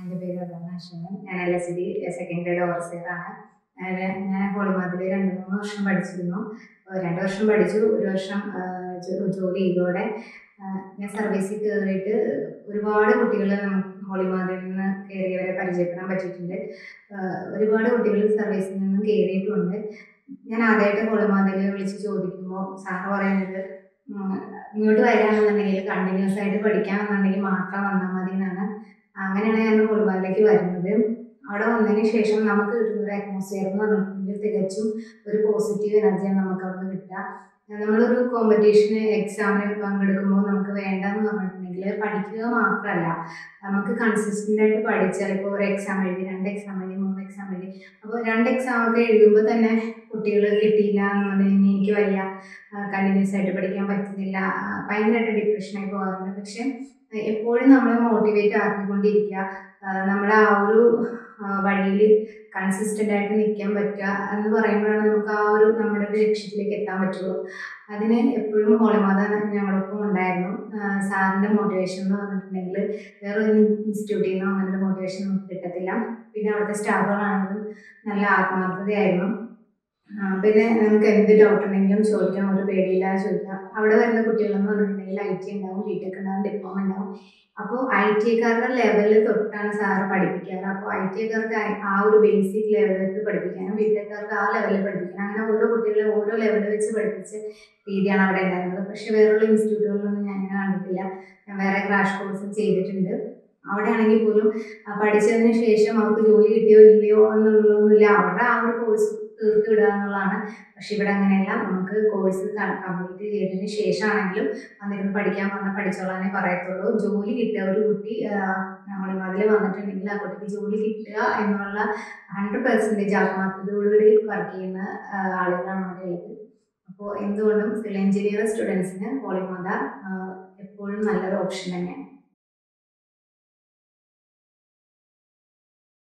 എൻ്റെ പേര് അതാണ് അശ്വനൻ ഞാൻ L S D second grade ഓവർസിയറാണ് ഞാൻ ഹോളിമാതിൽ രണ്ട് മൂന്ന് വർഷം പഠിച്ചിരുന്നു ഏഹ് രണ്ട് വർഷം പഠിച്ചു ഒരു വർഷം ഏഹ് ജോ- ജോലി ചെയ്തോടെ ഏഹ് ഞാൻ സർവീസിൽ കയറിയിട്ട് ഒരുപാട് കുട്ടികൾ ഹോളിമാതിൽ നിന്ന് കയറിയവരെ പരിചയപ്പെടാൻ പറ്റിയിട്ടുണ്ട് ഏഹ് ഒരുപാട് കുട്ടികൾ സർവീസിൽ നിന്ന് കയറിയിട്ടുമുണ്ട് ഞാൻ ആദ്യമായിട്ട് ഹോളിമാതിൽ വിളിച്ച് ചോദിക്കുമ്പോൾ സാറ് പറയുന്നത് ഉം, ഇങ്ങോട്ട് വരികയാണെന്നുണ്ടെങ്കിൽ കണ്ടിന്യൂസ് ആയിട്ട് പഠിക്കാമെന്നുണ്ടെങ്കിൽ മാത്രം വന്നാൽ മതി എന്നാണ് അങ്ങനെയാണ് ഞാൻ ഹോളിമാതിലേക്ക് വരുന്നത് അവിടെ വന്നതിന് ശേഷം നമുക്ക് കിട്ടുന്ന ഒരു അറ്റ്മോസ്ഫിയർ എന്ന് പറഞ്ഞിട്ടുണ്ടെങ്കിൽ തികച്ചും ഒരു പോസിറ്റീവ് എനർജിയാണ് നമുക്ക് അവിടെ കിട്ടുക നമ്മളൊരു കോമ്പറ്റീഷന് എക്സാമിന് പങ്കെടുക്കുമ്പോൾ നമുക്ക് വേണ്ടതെന്ന് പറഞ്ഞിട്ടുണ്ടെങ്കിൽ പഠിക്കുക മാത്രമല്ല നമുക്ക് കൺസിസ്റ്റൻ്റ് ആയിട്ട് പഠിച്ചാൽ ഇപ്പോൾ ഒരു എക്സാം എഴുതി രണ്ട് എക്സാം എഴുതി മൂന്ന് എക്സാം എഴുതി അപ്പോൾ രണ്ട് എക്സാം ഒക്കെ എഴുതുമ്പോൾ തന്നെ കുട്ടികൾ കിട്ടിയില്ല എന്നുണ്ടെങ്കിൽ എനിക്ക് വയ്യ കണ്ടിന്യൂസ് ആയിട്ട് പഠിക്കാൻ പറ്റുന്നില്ല ആ, ഭയങ്കരമായിട്ട് ഡിപ്രഷനായി പോകാറുണ്ട് പക്ഷെ എപ്പോഴും നമ്മളെ മോട്ടിവേറ്റ് ആക്കിക്കൊണ്ടിരിക്കുക ആ, നമ്മുടെ ആ ഒരു വഴിയിൽ കൺസിസ്റ്റൻ്റ് ആയിട്ട് നിൽക്കാൻ പറ്റുക എന്ന് പറയുമ്പോഴാണ് നമുക്ക് ആ ഒരു നമ്മുടെ ഒരു ലക്ഷ്യത്തിലേക്ക് എത്താൻ പറ്റുള്ളൂ അതിന് എപ്പോഴും ഹോളിമാത ഞങ്ങളൊപ്പം ഉണ്ടായിരുന്നു ആ, സാറിൻ്റെ മോട്ടിവേഷൻ എന്ന് പറഞ്ഞിട്ടുണ്ടെങ്കിൽ വേറൊരു ഇൻസ്റ്റിറ്റ്യൂട്ടിൽ നിന്നോ അങ്ങനെ ഒരു മോട്ടിവേഷൻ നമുക്ക് കിട്ടത്തില്ല പിന്നെ അവിടുത്തെ സ്റ്റാഫുകളാണെങ്കിലും നല്ല ആത്മാർത്ഥതയായിരുന്നു ആ, പിന്നെ നമുക്ക് എന്ത് ഡൗട്ട് ഉണ്ടെങ്കിലും ചോദിക്കാം ഒരു പേടിയില്ലാതെ ചോദിക്കാം അവിടെ വരുന്ന കുട്ടികളെന്ന് പറഞ്ഞിട്ടുണ്ടെങ്കിൽ ഐ ടി ഉണ്ടാവും ബി ടെക് ഉണ്ടാവും ഡിപ്ലോമ ഉണ്ടാവും അപ്പോൾ ഐ ടിക്കാരുടെ ലെവലിൽ തൊട്ടാണ് സാറ് പഠിപ്പിക്കാറ് അപ്പോൾ ഐ ടിക്കാർക്ക് ആ ഒരു ബേസിക് ലെവലിൽ പഠിപ്പിക്കാനും ബി ടെക്കാർക്ക് ആ ലെവലിൽ പഠിപ്പിക്കാനും അങ്ങനെ ഓരോ കുട്ടികളെ ഓരോ ലെവലിൽ വെച്ച് പഠിപ്പിച്ച രീതിയാണ് അവിടെ ഉണ്ടായിരുന്നത് പക്ഷെ വേറെയുള്ള ഇൻസ്റ്റിറ്റ്യൂട്ടുകളിലൊന്നും ഞാൻ അങ്ങനെ കണ്ടിട്ടില്ല ഞാൻ വേറെ ക്രാഷ് കോഴ്സും ചെയ്തിട്ടുണ്ട് അവിടെ ആണെങ്കിൽ പോലും ആ, പഠിച്ചതിന് ശേഷം അവർക്ക് ജോലി കിട്ടിയോ ഇല്ലയോ എന്നുള്ളതൊന്നുമില്ല അവരുടെ ആ ഒരു കോഴ്സ് തീർത്ത് വിടുക എന്നുള്ളതാണ് പക്ഷെ ഇവിടെ അങ്ങനെയല്ല നമുക്ക് കോഴ്സ് കംപ്ലീറ്റ് ചെയ്തതിന് ശേഷമാണെങ്കിലും വന്നിരുന്ന് പഠിക്കാൻ പറഞ്ഞാൽ പഠിച്ചോളാനേ പറയത്തുള്ളൂ ജോലി കിട്ടുക ഒരു കുട്ടി നമ്മളിൽ വന്നിട്ടുണ്ടെങ്കിൽ ആ കുട്ടിക്ക് ജോലി കിട്ടുക എന്നുള്ള ഹൺഡ്രഡ് പെർസെൻറ്റേജ് ആത്മാർത്ഥതയോടുകൂടി വർക്ക് ചെയ്യുന്ന ആ, ആളുകളാണ് അവിടെ ഉള്ളത് അപ്പോൾ എന്തുകൊണ്ടും സിവിൽ എഞ്ചിനീയർ സ്റ്റുഡൻസിന് പോളിമാത എപ്പോഴും നല്ലൊരു ഓപ്ഷൻ തന്നെയാണ്